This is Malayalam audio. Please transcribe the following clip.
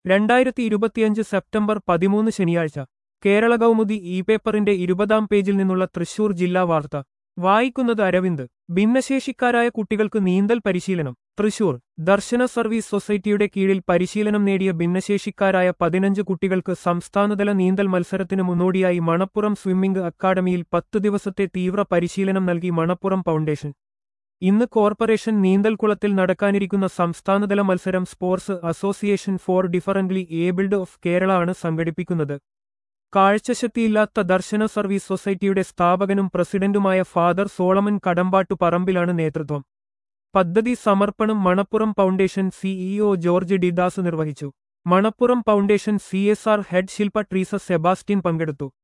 രണ്ടായിരത്തി ഇരുപത്തിയഞ്ച് സെപ്റ്റംബർ പതിമൂന്ന് ശനിയാഴ്ച കേരള കൗമുദി ഇ പേപ്പറിന്റെ ഇരുപതാം പേജിൽ നിന്നുള്ള തൃശൂർ ജില്ലാ വാർത്ത വായിക്കുന്നത് അരവിന്ദ് ഭിന്നശേഷിക്കാരായ കുട്ടികൾക്ക് നീന്തൽ പരിശീലനം തൃശൂർ ദർശന സർവീസ് സൊസൈറ്റിയുടെ കീഴിൽ പരിശീലനം നേടിയ ഭിന്നശേഷിക്കാരായ പതിനഞ്ച് കുട്ടികൾക്ക് സംസ്ഥാനതല നീന്തൽ മത്സരത്തിന് മുന്നോടിയായി മണപ്പുറം സ്വിമ്മിംഗ് അക്കാദമിയിൽ പത്തു ദിവസത്തെ തീവ്ര പരിശീലനം നൽകി മണപ്പുറം ഫൗണ്ടേഷൻ ഇന്ന് കോർപ്പറേഷൻ നീന്തൽക്കുളത്തിൽ നടക്കാനിരിക്കുന്ന സംസ്ഥാനതല മത്സരം sports association for differently abled of Kerala ആണ് സംഘടിപ്പിക്കുന്നത് കാഴ്ചശക്തിയില്ലാത്ത ദർശന സർവീസ് സൊസൈറ്റിയുടെ സ്ഥാപകനും പ്രസിഡന്റുമായ ഫാദർ സോളമൻ കടമ്പാട്ടു പറമ്പിലാണ് നേതൃത്വം പദ്ധതി സമർപ്പണം മണപ്പുറം ഫൗണ്ടേഷൻ സിഇഒ ജോർജ് ഡിദാസ് നിർവഹിച്ചു Manappuram foundation C S R head Shilpa Treesa Sebastian പങ്കെടുത്തു